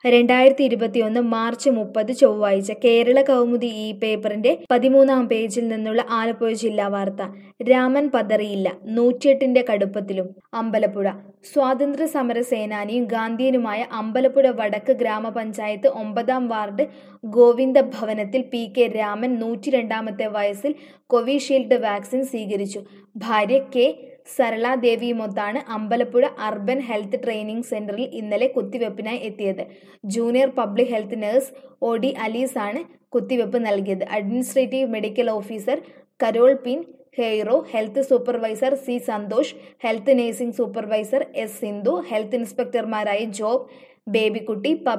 രണ്ടായിരത്തി ഇരുപത്തിയൊന്ന് മാർച്ച് മുപ്പത് ചൊവ്വാഴ്ച കേരള കൗമുദി ഈ പേപ്പറിന്റെ പതിമൂന്നാം പേജിൽ നിന്നുള്ള ആലപ്പുഴ ജില്ലാ വാർത്ത രാമൻ പതറിയില്ല നൂറ്റിയെട്ടിന്റെ കടുപ്പത്തിലും അമ്പലപ്പുഴ സ്വാതന്ത്ര്യ സമര സേനാനിയും ഗാന്ധിയനുമായ അമ്പലപ്പുഴ വടക്ക് ഗ്രാമപഞ്ചായത്ത് ഒമ്പതാം വാർഡ് ഗോവിന്ദ ഭവനത്തിൽ പി കെ രാമൻ നൂറ്റിരണ്ടാമത്തെ വയസ്സിൽ കോവിഷീൽഡ് വാക്സിൻ സ്വീകരിച്ചു ഭാര്യ കെ സരളാദേവിയുമൊത്താണ് അമ്പലപ്പുഴ അർബൻ ഹെൽത്ത് ട്രെയിനിംഗ് സെന്ററിൽ ഇന്നലെ കുത്തിവെപ്പിനായി എത്തിയത് junior public health nurse O D Alice ആണ് കുത്തിവെപ്പ് നൽകിയത് administrative medical officer Carol Pinheiro health supervisor C Santhosh health nursing supervisor S Sindhu health ഇൻസ്പെക്ടർമാരായ ജോബ് ബേബിക്കുട്ടി